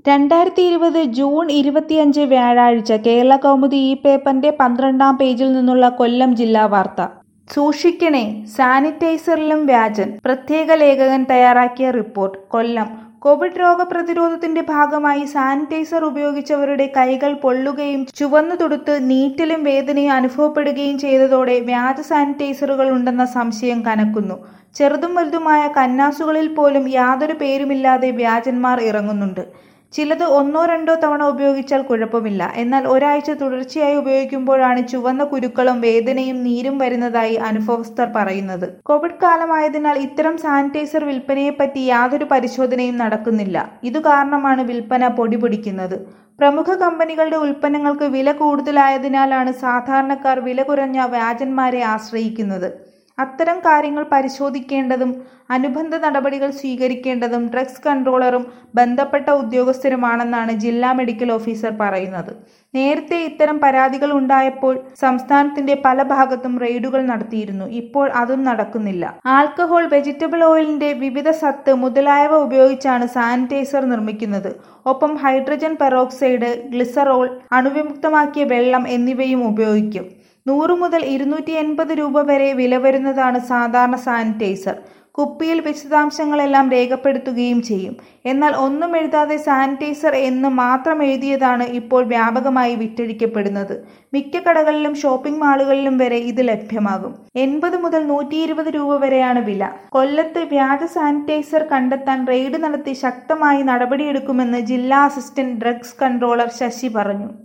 രണ്ടായിരത്തി ഇരുപത് ജൂൺ ഇരുപത്തിയഞ്ച് വ്യാഴാഴ്ച കേരള കൗമുദി ഈ പേപ്പറിന്റെ പന്ത്രണ്ടാം പേജിൽ നിന്നുള്ള കൊല്ലം ജില്ലാ വാർത്ത സൂക്ഷിക്കണേ സാനിറ്റൈസറിലും വ്യാജൻ പ്രത്യേക ലേഖകൻ തയ്യാറാക്കിയ റിപ്പോർട്ട് കൊല്ലം കോവിഡ് രോഗപ്രതിരോധത്തിന്റെ ഭാഗമായി സാനിറ്റൈസർ ഉപയോഗിച്ചവരുടെ കൈകൾ പൊള്ളുകയും ചുവന്നു തുടുത്ത് നീറ്റലും വേദനയും അനുഭവപ്പെടുകയും ചെയ്തതോടെ വ്യാജ സാനിറ്റൈസറുകൾ ഉണ്ടെന്ന സംശയം കനക്കുന്നു ചെറുതും വലുതുമായ കന്നാസുകളിൽ പോലും യാതൊരു പേരുമില്ലാതെ വ്യാജന്മാർ ഇറങ്ങുന്നുണ്ട് ചിലത് ഒന്നോ രണ്ടോ തവണ ഉപയോഗിച്ചാൽ കുഴപ്പമില്ല എന്നാൽ ഒരാഴ്ച തുടർച്ചയായി ഉപയോഗിക്കുമ്പോഴാണ് ചുവന്ന കുരുക്കളും വേദനയും നീരും വരുന്നതായി അനുഭവസ്ഥർ പറയുന്നത് കോവിഡ് കാലമായതിനാൽ ഇത്തരം സാനിറ്റൈസർ വിൽപ്പനയെപ്പറ്റി യാതൊരു പരിശോധനയും നടക്കുന്നില്ല ഇതു കാരണമാണ് വിൽപ്പന പൊടിപൊടിക്കുന്നത് പ്രമുഖ കമ്പനികളുടെ ഉൽപ്പന്നങ്ങൾക്ക് വില കൂടുതലായതിനാലാണ് സാധാരണക്കാർ വില കുറഞ്ഞ വ്യാജന്മാരെ ആശ്രയിക്കുന്നത് അത്തരം കാര്യങ്ങൾ പരിശോധിക്കേണ്ടതും അനുബന്ധ നടപടികൾ സ്വീകരിക്കേണ്ടതും ഡ്രഗ്സ് കൺട്രോളറും ബന്ധപ്പെട്ട ഉദ്യോഗസ്ഥരുമാണെന്നാണ് ജില്ലാ മെഡിക്കൽ ഓഫീസർ പറയുന്നത് നേരത്തെ ഇത്തരം പരാതികൾ ഉണ്ടായപ്പോൾ സംസ്ഥാനത്തിന്റെ പല ഭാഗത്തും റെയ്ഡുകൾ നടത്തിയിരുന്നു ഇപ്പോൾ അതും നടക്കുന്നില്ല ആൽക്കഹോൾ വെജിറ്റബിൾ ഓയിലിന്റെ വിവിധ സത്ത് മുതലായവ ഉപയോഗിച്ചാണ് സാനിറ്റൈസർ നിർമ്മിക്കുന്നത് ഒപ്പം ഹൈഡ്രജൻ പെറോക്സൈഡ് ഗ്ലിസറോൾ അണുവിമുക്തമാക്കിയ വെള്ളം എന്നിവയും ഉപയോഗിക്കും നൂറ് മുതൽ ഇരുന്നൂറ്റി എൺപത് രൂപ വരെ വില വരുന്നതാണ് സാധാരണ സാനിറ്റൈസർ കുപ്പിയിൽ വിശദാംശങ്ങളെല്ലാം രേഖപ്പെടുത്തുകയും ചെയ്യും എന്നാൽ ഒന്നും എഴുതാതെ സാനിറ്റൈസർ എന്ന് മാത്രം എഴുതിയതാണ് ഇപ്പോൾ വ്യാപകമായി വിറ്റഴിക്കപ്പെടുന്നത് മിക്ക കടകളിലും ഷോപ്പിംഗ് മാളുകളിലും വരെ ഇത് ലഭ്യമാകും എൺപത് മുതൽ നൂറ്റി ഇരുപത് രൂപ വരെയാണ് വില കൊല്ലത്ത് വ്യാജ സാനിറ്റൈസർ കണ്ടെത്താൻ റെയ്ഡ് നടത്തി ശക്തമായി നടപടിയെടുക്കുമെന്ന് ജില്ലാ അസിസ്റ്റന്റ് ഡ്രഗ്സ് കൺട്രോളർ ശശി പറഞ്ഞു